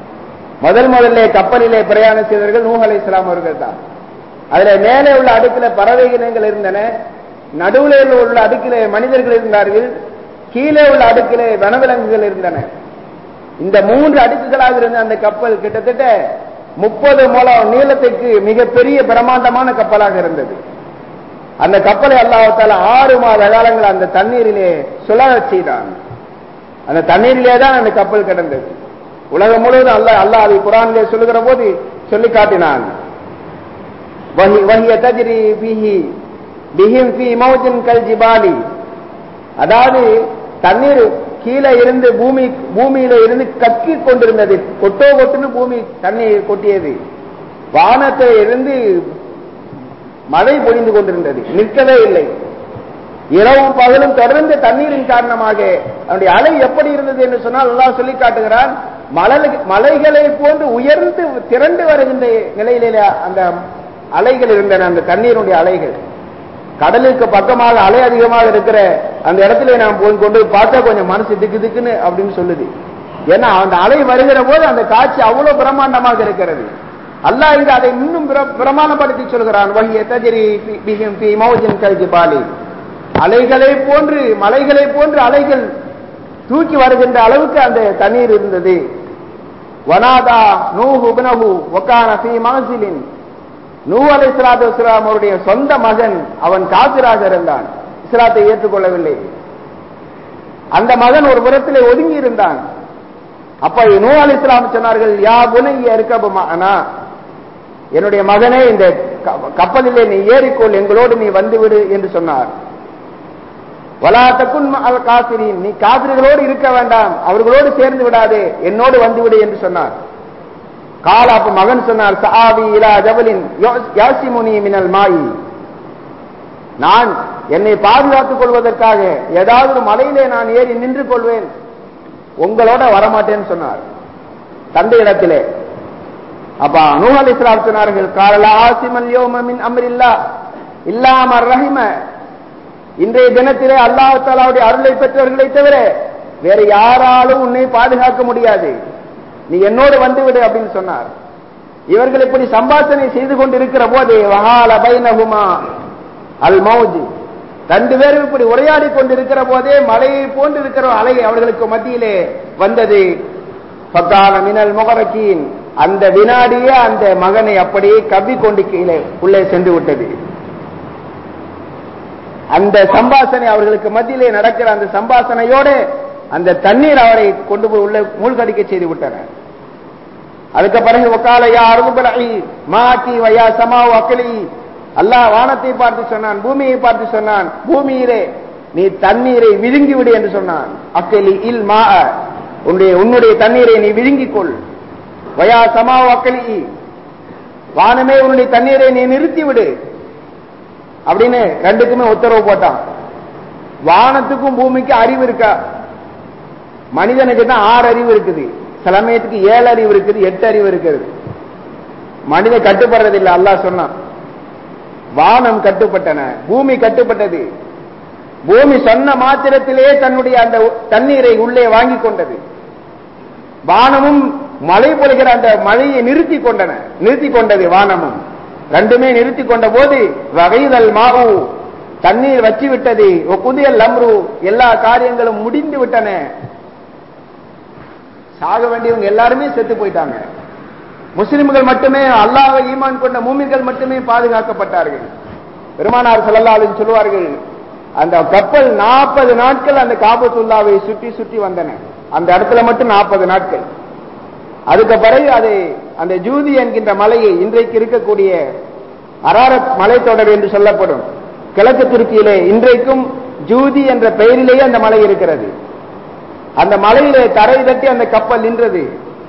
முதல் முதல்ல கப்பலிலே பிரயாணம் செய்தவர்கள் நூஹ் அலை இஸ்லாம் அவர்கள் தான் அதுல மேலே உள்ள அடுக்கில பறவை இனங்கள் இருந்தன நடுவில் உள்ள அடுக்கிலே மனிதர்கள் இருந்தார்கள் கீழே உள்ள அடுக்கிலே வனவிலங்குகள் இருந்தன இந்த மூன்று அடுக்குகளாக இருந்த அந்த கப்பல் கிட்டத்தட்ட முப்பது முழம் நீளத்துக்கு மிகப்பெரிய பிரம்மாண்டமான கப்பலாக இருந்தது அந்த கப்பலை அல்லாஹால ஆறு மாத காலங்கள் அந்த தண்ணீரிலே சுழறச் செய்தான் அந்த தண்ணீரிலே தான் அந்த கப்பல் கிடந்தது உலகம் முழுவதும் அல்ல அல்லாஹ் அதை குரானிலே சொல்லுகிற போது சொல்லி காட்டினான் வஹி வஹிய தஜ்ரி பிஹி பிஹிம் ஃபி மௌஜின் கல் ஜிபாலி அதாவது தண்ணீர் கீழே இருந்து பூமி பூமியில இருந்து கக்கி கொண்டிருந்தது கொட்டோ கொட்டுன்னு பூமி தண்ணீர் கொட்டியது வானத்தை இருந்து மழை பொழிந்து கொண்டிருந்தது நிற்கவே இல்லை இரவும் பகலும் தொடர்ந்து தண்ணீரின் காரணமாக அவனுடைய அலை எப்படி இருந்தது என்று சொன்னால் அல்லாஹ் சொல்லி காட்டுகிறான் மலை மலைகளை போன்று உயர்ந்து திரண்டு வருகின்ற நிலையிலே அந்த அலைகள் இருந்தன அந்த தண்ணீருடைய அலைகள் கடலுக்கு பக்கமாக அலை அதிகமாக இருக்கிற அந்த இடத்துல நாம் போய் கொண்டு பார்த்தா கொஞ்சம் மனசு திக்கு திக்குன்னு அப்படின்னு சொல்லுது ஏன்னா அந்த அலை வருகிற போது அந்த காட்சி அவ்வளவு பிரம்மாண்டமாக இருக்கிறது அல்லாஹ் இங்கு அதை இன்னும் பிரமாணப்படுத்தி சொல்கிறான் வஹிய தஜரி பிஹிம் ஃபி மௌஜின் கல்ஜிபாலி அலைகளை போன்று மலைகளை போன்று அலைகள் தூக்கி வருகின்ற அளவுக்கு அந்த தண்ணீர் இருந்தது வனாதா நூஹு உப்னஹு வகான ஃபீ மன்சிலின் நூ அலை இஸ்லாத்து இஸ்லாம் அவருடைய சொந்த மகன் அவன் காசிராக இருந்தான் இஸ்லாத்தை ஏற்றுக்கொள்ளவில்லை அந்த மகன் ஒரு புறத்திலே ஒதுங்கி இருந்தான் அப்ப நூ அலி இஸ்லாம் சொன்னார்கள் யா புனைய இருக்கபுமானா என்னுடைய மகனே இந்த கப்பலிலே நீ ஏறிக்கொள் எங்களோடு நீ வந்துவிடு என்று சொன்னார் வலா தக்குன் காசிரின் நீ காசிரிகளோடு இருக்க வேண்டாம் அவர்களோடு சேர்ந்து விடாதே என்னோடு வந்துவிடு என்று சொன்னார் கால அப்ப மகன் சொன்னார் சாவி இலா ஜபலின் யாசிமுனி மினல் மாயி நான் என்னை பாதுகாத்துக் கொள்வதற்காக ஏதாவது ஒரு மலையிலே நான் ஏறி நின்று கொள்வேன் உங்களோட வரமாட்டேன்னு சொன்னார் தந்தை இடத்திலே அப்ப நூஹ் அலி இஸ்லாம் சொன்னார்கள் காலலா ஆசிமல் யோமின் அமரில்லா இல்லாம ரஹிம இன்றைய தினத்திலே அல்லாஹ் தாலாவுடைய அருளை பெற்றவர்களை தவிர வேற யாராலும் உன்னை பாதுகாக்க முடியாது நீ என்னோடு வந்து விடு அப்படின்னு சொன்னார் இவர்கள் இப்படி சம்பாஷணை செய்து கொண்டிருக்கிற போது வஹால பைனஹுமா அல் மௌஜ் ரெண்டு பேரும் இப்படி உரையாடி கொண்டிருக்கிற போதே மலையை போன்று இருக்கிற அலை அவர்களுக்கு மத்தியிலே வந்தது பக்கான மினல் முகரக்கீன் அந்த வினாடியே அந்த மகனை அப்படியே கவ்வி கொண்டு கீழே உள்ளே சென்று விட்டது அந்த சம்பாசனை அவர்களுக்கு மத்தியிலே நடக்கிற அந்த சம்பாசனையோட அந்த தண்ணீர் அவரை கொண்டு போய் உள்ள மூழ்கடிக்க செய்து விட்டன அதுக்கு பிறகு ஒக்கால யா அருகுபலி மாக்கி வயா சமாவு அக்கலி அல்லாஹ் வானத்தை பார்த்து சொன்னான் பூமியை பார்த்து சொன்னான் பூமியிலே நீ தண்ணீரை விழுங்கி விடு என்று சொன்னான் அக்கலி இல் மா உன்னுடைய உன்னுடைய தண்ணீரை நீ விழுங்கிக் கொள் வயா சமா அக்கலி வானமே உன்னுடைய தண்ணீரை நீ நிறுத்தி விடு அப்படின்னு ரெண்டுக்குமே உத்தரவு போட்டான் வானத்துக்கும் பூமிக்கும் அறிவு இருக்கா மனிதனுக்கு தான் ஆறு அறிவு இருக்குது சில சமயத்துக்கு ஏழு அறிவு இருக்குது எட்டு அறிவு இருக்குது மனித கட்டுப்படுறது இல்லை அல்லாஹ் சொன்னான் வானம் கட்டுப்பட்டன பூமி கட்டுப்பட்டது பூமி சொன்ன மாத்திரத்திலேயே தன்னுடைய அந்த தண்ணீரை உள்ளே வாங்கி கொண்டது வானமும் மழை பொழிகிற அந்த மழையை நிறுத்தி கொண்டன நிறுத்தி கொண்டது வானமும் ரெண்டுமே நிறுத்தி கொண்ட போது வகைதல் மாவு தண்ணீர் வச்சு விட்டது புதியல் அம்ரு எல்லா காரியங்களும் முடிந்து விட்டன சாக வேண்டியவங்க எல்லாருமே செத்து போயிட்டாங்க முஸ்லிம்கள் மட்டுமே அல்லாஹ்வை ஈமான் கொண்ட மூமின்கள் மட்டுமே பாதுகாக்கப்பட்டார்கள் பெருமானார் ஸல்லல்லாஹு சொல்லுவார்கள் அந்த கப்பல் நாற்பது நாட்கள் அந்த காபத்துல்லாவை சுற்றி சுற்றி வந்தன அந்த இடத்துல மட்டும் நாற்பது நாட்கள் அதுக்கு பிறகு அது அந்த ஜூதி என்கின்ற மலையை இன்றைக்கு இருக்கக்கூடிய அராரத் மலைத்தொடர் என்று சொல்லப்படும் கிழக்கு துருக்கியிலே இன்றைக்கும் ஜூதி என்ற பெயரிலேயே அந்த மலை இருக்கிறது அந்த மலையிலே தரை தட்டி அந்த கப்பல் நின்றது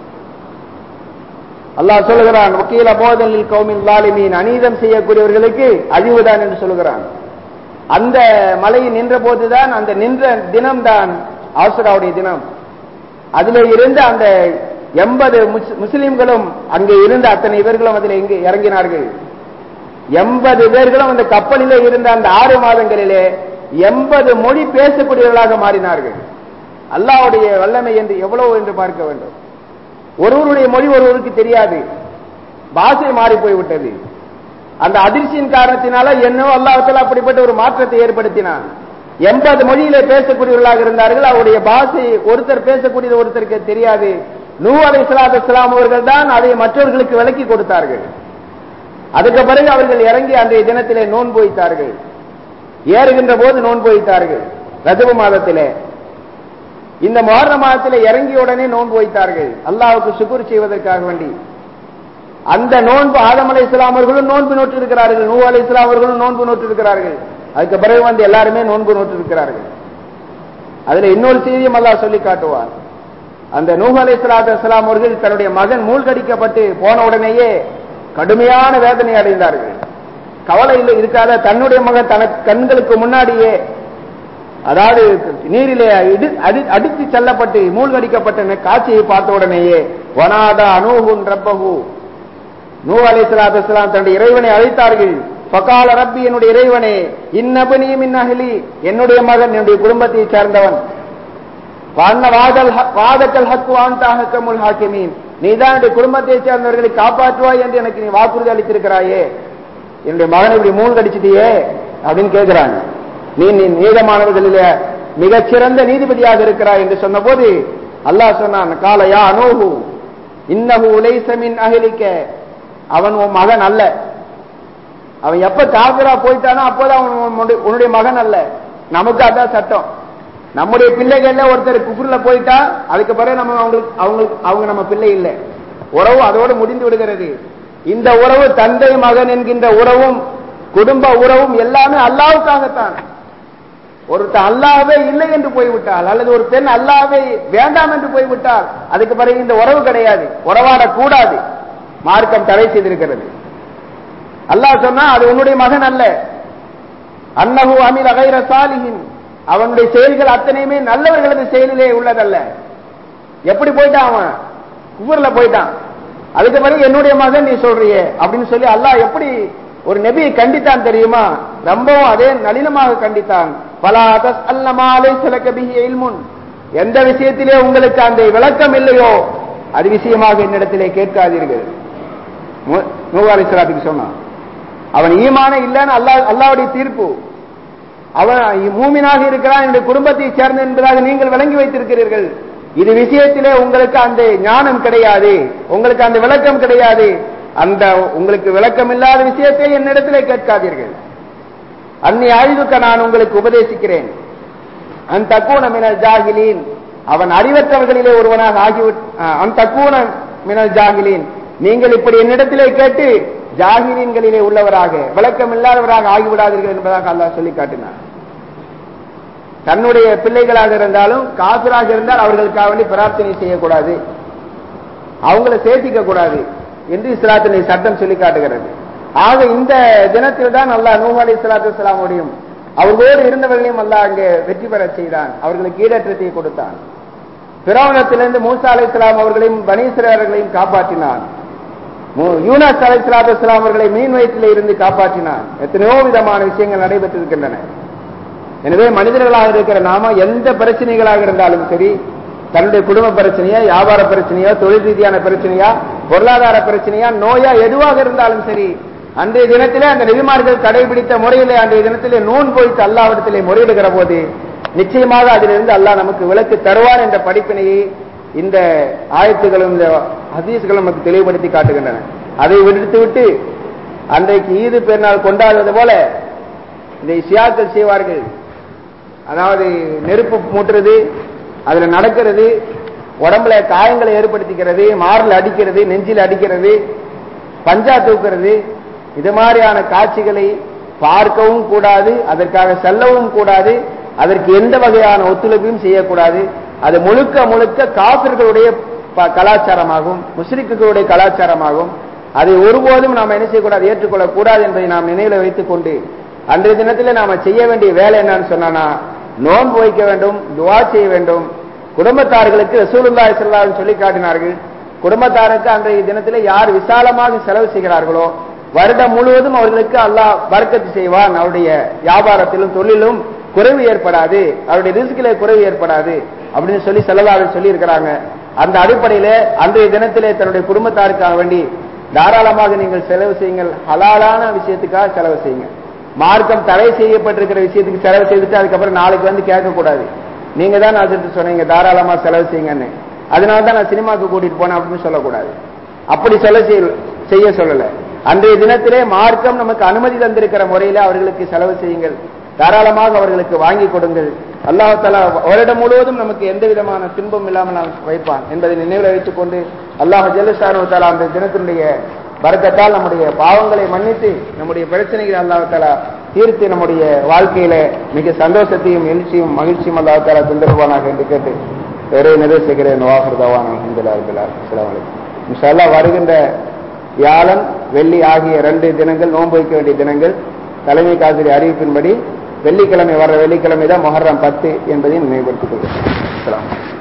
அல்லாஹ் சொல்லுகிறான் வக்கீல போதலில் கௌமின் லாலிமீன் அநீதம் செய்யக்கூடியவர்களுக்கு அழிவுதான் என்று சொல்லுகிறான் அந்த மலை நின்ற போதுதான் அந்த நின்ற தினம்தான் ஆசுராவுடைய தினம் அதிலே இருந்த அந்த எண்பது முஸ்லிம்களும் அங்கே இருந்த அத்தனை பேர்களும் அதில் இங்கு இறங்கினார்கள் எண்பது பேர்களும் அந்த கப்பலிலே இருந்த அந்த ஆறு மாதங்களிலே எண்பது மொழி பேசக்கூடியவர்களாக மாறினார்கள் அல்லாவுடைய வல்லமை என்று எவ்வளவு என்று பார்க்க வேண்டும் ஒருவருடைய மொழி ஒருவருக்கு தெரியாது பாஷை மாறி போய்விட்டது அந்த அதிர்ச்சியின் காரணத்தினால என்னவோ அல்லாஹால அப்படிப்பட்ட ஒரு மாற்றத்தை ஏற்படுத்தினான் எண்பது மொழியிலே பேசக்கூடியவர்களாக இருந்தார்கள் அவருடைய பாஷை ஒருத்தர் பேசக்கூடியது ஒருத்தருக்கு தெரியாது நூ அலை சலாத் இஸ்லாம் அவர்கள் தான் அதை மற்றவர்களுக்கு விளக்கி கொடுத்தார்கள் அதுக்கு பிறகு அவர்கள் இறங்கி அன்றைய தினத்திலே நோன்பு வைத்தார்கள் ஏறுகின்ற போது நோன்பு வைத்தார்கள் ரஜப மாதத்திலே இந்த மோரண மாதத்திலே இறங்கிய உடனே நோன்பு வைத்தார்கள் அல்லாவுக்கு சுகுர் செய்வதற்காக வேண்டி அந்த நோன்பு ஆதம் அலை இஸ்லாம் அவர்களும் நோன்பு நோட்டு இருக்கிறார்கள் நூ அலை இஸ்லாம் அவர்களும் நோன்பு நோட்டு இருக்கிறார்கள் அதுக்கு பிறகு வந்து எல்லாருமே நோன்பு நோட்டு இருக்கிறார்கள் அதுல இன்னொரு செய்தியும் அல்லாஹ் சொல்லி காட்டுவார் அந்த நூஹ் அலை இஸ்லாம் அவர்கள் தன்னுடைய மகன் மூழ்கடிக்கப்பட்டு போன உடனேயே கடுமையான வேதனை அடைந்தார்கள் கவலை இல்லை இருக்காத தன்னுடைய மகன் தனக்கு கண்களுக்கு முன்னாடியே அதாவது நீரிலே அடித்து செல்லப்பட்டு மூழ்கடிக்கப்பட்ட காட்சியை பார்த்த உடனேயே வனாதா அனூஹுன் ரப்பஹு நூ அலை சலாத்துலாம் தன்னுடைய இறைவனை அழைத்தார்கள் பகால ரப்பி என்னுடைய இறைவனே இன்னபனி மின் அஹ்லி என்னுடைய மகன் என்னுடைய குடும்பத்தை சேர்ந்தவன் வாதக்கல் ஹக்கு வாந்தாஹக்கமுல் ஹாக்கிமீன் நீதான் என்னுடைய குடும்பத்தை சேர்ந்தவர்களை காப்பாற்றுவாய் என்று எனக்கு நீ வாக்குறுதி அளித்திருக்கிறாயே என்னுடைய மகனை இப்படி மூழ்கடிச்சிட்டியே அப்படின்னு கேட்கிறாங்க நீ நீ நீதமானவர்களிலே மிகச்சிறந்த நீதிபதியாக இருக்கிறாய் என்று சொன்னபோது அல்லாஹ் சொன்னான் காலையா அனோஹு இன்னஹு உலைசமின் அகிலிக்க அவன் உன் மகன் அல்ல அவன் எப்ப காபிரா போயிட்டானோ அப்போதான் அவன் உன்னுடைய மகன் அல்ல நமக்கு அதான் சட்டம் நம்முடைய பிள்ளைகள்ல ஒருத்தர் குபுர்ல போயிட்டா அதுக்கு பிறகு நம்ம அவங்களுக்கு அவங்களுக்கு அவங்க நம்ம பிள்ளை இல்லை உறவு அதோடு முடிந்து விடுகிறது இந்த உறவு தந்தை மகன் என்கின்ற உறவும் குடும்ப உறவும் எல்லாமே அல்லாவுக்காகத்தான் ஒருத்தர் அல்லாவே இல்லை என்று போய்விட்டால் அல்லது ஒரு பெண் அல்லாவே வேண்டாம் என்று போய்விட்டால் அதுக்கு பிறகு இந்த உறவு கிடையாது உறவாடக்கூடாது மார்க்கம் தடை செய்திருக்கிறது அல்லாஹ் சொன்னா அது உன்னுடைய மகன் அல்ல அன்னஹு அமில் அகைர சாலிஹின் அவனுடைய செயல்கள் அத்தனையுமே நல்லவர்களது செயலிலே உள்ளதல்ல எப்படி போயிட்டான் அவன் குபூர்ல போயிட்டான் அதுக்கு பிறகு என்னுடைய மகன் நீ சொல்றியே அப்படின்னு சொல்லி அல்லாஹ் எப்படி ஒரு நபியை கண்டித்தான் தெரியுமா ரொம்பவும் அதே நளினமாக கண்டித்தான் பலா தஸ் அல்லமாலை சிலக்கபிஹி இல்முன் எந்த விஷயத்திலே உங்களுக்கு அந்த விளக்கம் இல்லையோ அது விஷயமாக என்னிடத்திலே கேட்காதீர்கள் நூவாலி சலாத்துக்கு சொன்னான் அவன் ஈமான இல்லைன்னு அல்லா அல்லாவுடைய தீர்ப்பு அவன் மூமினாக இருக்கிறான் என்னுடைய குடும்பத்தை சேர்ந்த என்பதாக நீங்கள் விளங்கி வைத்திருக்கிறீர்கள் இது விஷயத்திலே உங்களுக்கு அந்த ஞானம் கிடையாது உங்களுக்கு அந்த விளக்கம் கிடையாது அந்த உங்களுக்கு விளக்கம் இல்லாத விஷயத்தை என்னிடத்திலே கேட்காதீர்கள் அன்னி ஆயுதுக்க நான் உங்களுக்கு உபதேசிக்கிறேன் அன் தக்கூன மினல் ஜாகிலீன் அவன் அறிவற்றவர்களிலே ஒருவனாக ஆகிவிட் அன் தக்கூன மினல் ஜாகிலீன் நீங்கள் இப்படி என்னிடத்திலே கேட்டு ஜாகிரீன்களிலே உள்ளவராக விளக்கம் இல்லாதவராக ஆகிவிடாதீர்கள் என்பதாக அல்லாஹ் சொல்லி காட்டினார் தன்னுடைய பிள்ளைகளாக இருந்தாலும் காபிராக இருந்தால் அவர்களுக்காக வேண்டி பிரார்த்தனை செய்யக்கூடாது அவங்கள சேர்த்திக்க கூடாது என்று இஸ்லாத்தினை சட்டம் சொல்லி காட்டுகிறது ஆக இந்த தினத்தில் தான் அல்லாஹ் நூஹ் அலி இஸ்லாத்து இஸ்லாமுடையும் அவர்களோடு இருந்தவர்களையும் அல்லாஹ் அங்கே வெற்றி பெற செய்தான் அவர்களுக்கு ஈடற்றத்தை கொடுத்தான் பிறவனத்திலிருந்து மூசா அலை இஸ்லாம் அவர்களையும் பனீஸ்வரர்களையும் காப்பாற்றினான் மு- யூனஸ் அலை இஸ்லாத்து இஸ்லாம் அவர்களை மீன் வயிற்றில் இருந்து காப்பாற்றினான் எத்தனையோ விதமான விஷயங்கள் நடைபெற்றிருக்கின்றன எனவே மனிதர்களாக இருக்கிற நாம எந்த பிரச்சனைகளாக இருந்தாலும் சரி தன்னுடைய குடும்ப பிரச்சனையா வியாபார பிரச்சனையா தொழில் ரீதியான பிரச்சனையா பொருளாதார பிரச்சனையா நோயா எதுவாக இருந்தாலும் சரி அன்றைய தினத்திலே அந்த நெறிமார்கள் கடைபிடித்த முறையிலே அன்றைய தினத்திலே நோன் போய்த்து அல்லாவிடத்திலே முறையிடுகிற போது நிச்சயமாக அதிலிருந்து அல்லாஹ் நமக்கு விலக்கு தருவான் என்ற படிப்பினையை இந்த ஆயத்துகளும் இந்த ஹதீஸ்களும் நமக்கு தெளிவுபடுத்தி காட்டுகின்றன அதை விடுத்துவிட்டு அன்றைக்கு ஈது பெருநாள் கொண்டாடுவது போல இதை ஷியாக்கள் செய்வார்கள் அதாவது நெருப்பு மூட்டுறது அதுல நடக்கிறது உடம்புல காயங்களை ஏற்படுத்திக்கிறது மாரில் அடிக்கிறது நெஞ்சில் அடிக்கிறது பஞ்சா தூக்குறது இது மாதிரியான காட்சிகளை பார்க்கவும் கூடாது அதற்காக செல்லவும் கூடாது அதற்கு எந்த வகையான ஒத்துழைப்பையும் செய்யக்கூடாது அது முழுக்க முழுக்க காபிர்களுடைய ப- கலாச்சாரமாகும் முஸ்லிக்குகளுடைய கலாச்சாரமாகும் அதை ஒருபோதும் நாம் என்ன செய்யக்கூடாது ஏற்றுக்கொள்ளக் கூடாது என்பதை நாம் நினைவில் வைத்துக் கொண்டு அன்றைய தினத்தில் நாம செய்ய வேண்டிய வேலை என்னன்னு சொன்னா நோன்பு வைக்க வேண்டும் துவா செய்ய வேண்டும் குடும்பத்தார்களுக்கு ரசூலுல்லாஹி ஸல்லல்லாஹு அலைஹி சொல்லி காட்டினார்கள் குடும்பத்தாருக்கு அன்றைய தினத்திலே யார் விசாலமாக செலவு செய்கிறார்களோ வருடம் முழுவதும் அவர்களுக்கு அல்லாஹ் பறக்கத்து செய்வான் அவருடைய வியாபாரத்திலும் தொழிலும் குறைவு ஏற்படாது அவருடைய ரிஸ்கிலே குறைவு ஏற்படாது அப்படின்னு சொல்லி செல்லலாக சொல்லி இருக்கிறாங்க அந்த அடிப்படையில அன்றைய தினத்திலே தன்னுடைய குடும்பத்தாருக்காக வேண்டி தாராளமாக நீங்கள் செலவு செய்யுங்கள் ஹலாலான விஷயத்துக்காக செலவு செய்யுங்க மார்க்கம் தடை செய்யப்பட்டிருக்கிற விஷயத்துக்கு செலவு செய்துட்டு அதுக்கப்புறம் நாளைக்கு வந்து கேட்கக்கூடாது நீங்க தான் அதுக்கு சொன்னீங்க தாராளமா செலவு செய்யுங்கன்னு அதனால தான் நான் சினிமாக்கு கூட்டிட்டு போனேன் அப்படின்னு சொல்லக்கூடாது அப்படி சொல்ல செய்ய- செய்ய சொல்லல அன்றைய தினத்திலே மார்க்கம் நமக்கு அனுமதி தந்திருக்கிற முறையில அவர்களுக்கு செலவு செய்யுங்கள் தாராளமாக அவர்களுக்கு வாங்கி கொடுங்கள் அல்லாஹ் தலா வருடம் முழுவதும் நமக்கு எந்த விதமான துன்பம் இல்லாமல் நாம் வைப்பான் என்பதை நினைவில் வைத்துக் கொண்டு அல்லாஹ் ஜெல்லசானு தாலா அந்த தினத்தினுடைய பரக்கத்தால் நம்முடைய பாவங்களை மன்னித்து நம்முடைய பிரச்சனைகளை அல்லாஹ் தலா தீர்த்து நம்முடைய வாழ்க்கையில மிக சந்தோஷத்தையும் எழுச்சியும் மகிழ்ச்சியும் அல்லாஹ் தலா தந்திருவானாக என்று கேட்டு வேறு நிதர்சிக்கிறேன் வாகர்தவான் அஹமதுல்லா அபிலார் அஸ்லாம் வலைக்கம் இன்ஷா அல்லாஹ் வருகின்ற வியாழன் வெள்ளி ஆகிய ரெண்டு தினங்கள் நோன்பு வைக்க வேண்டிய தினங்கள் தலைமை காசிரி அறிவிப்பின்படி வெள்ளிக்கிழமை வர்ற வெள்ளிக்கிழமை தான் மொஹர்ரம் பத்து என்பதையும் நினைவுபடுத்திக் கொள்கிறேன் அஸ்ஸலாமு அலைக்கும்.